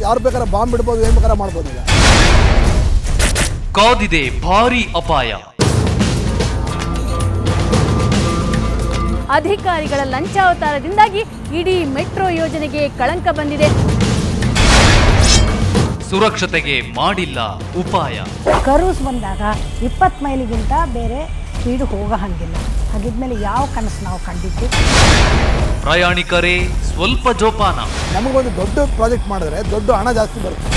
ಯಾರು ಬೇಕಾದ್ರೆ ಬಾಂಬ್ ಬಿಡ್ಬೋದು ಏನು ಬೇಕಾದ್ರೆ ಮಾಡ್ಬೋದು ಈಗ ಕಾದಿದೆ ಭಾರಿ ಅಪಾಯ ಅಧಿಕಾರಿಗಳ ಲಂಚಾವತಾರದಿಂದಾಗಿ ಇಡೀ ಮೆಟ್ರೋ ಯೋಜನೆಗೆ ಕಳಂಕ ಬಂದಿದೆ ಸುರಕ್ಷತೆಗೆ ಮಾಡಿಲ್ಲ ಉಪಾಯ ಕರೂಸ್ ಬಂದಾಗ ಇಪ್ಪತ್ತು ಮೈಲಿಗಿಂತ ಬೇರೆ ಸ್ಪೀಡ್ ಹೋಗೋ ಹಂಗಿಲ್ಲ ಹಾಗಿದ್ಮೇಲೆ ಯಾವ ಕನಸು ನಾವು ಕಂಡಿದ್ದು ಪ್ರಯಾಣಿಕರೇ ಸ್ವಲ್ಪ ಜೋಪಾನ ನಮಗೊಂದು ದೊಡ್ಡ ಪ್ರಾಜೆಕ್ಟ್ ಮಾಡಿದ್ರೆ ದೊಡ್ಡ ಹಣ ಜಾಸ್ತಿ ಬರುತ್ತೆ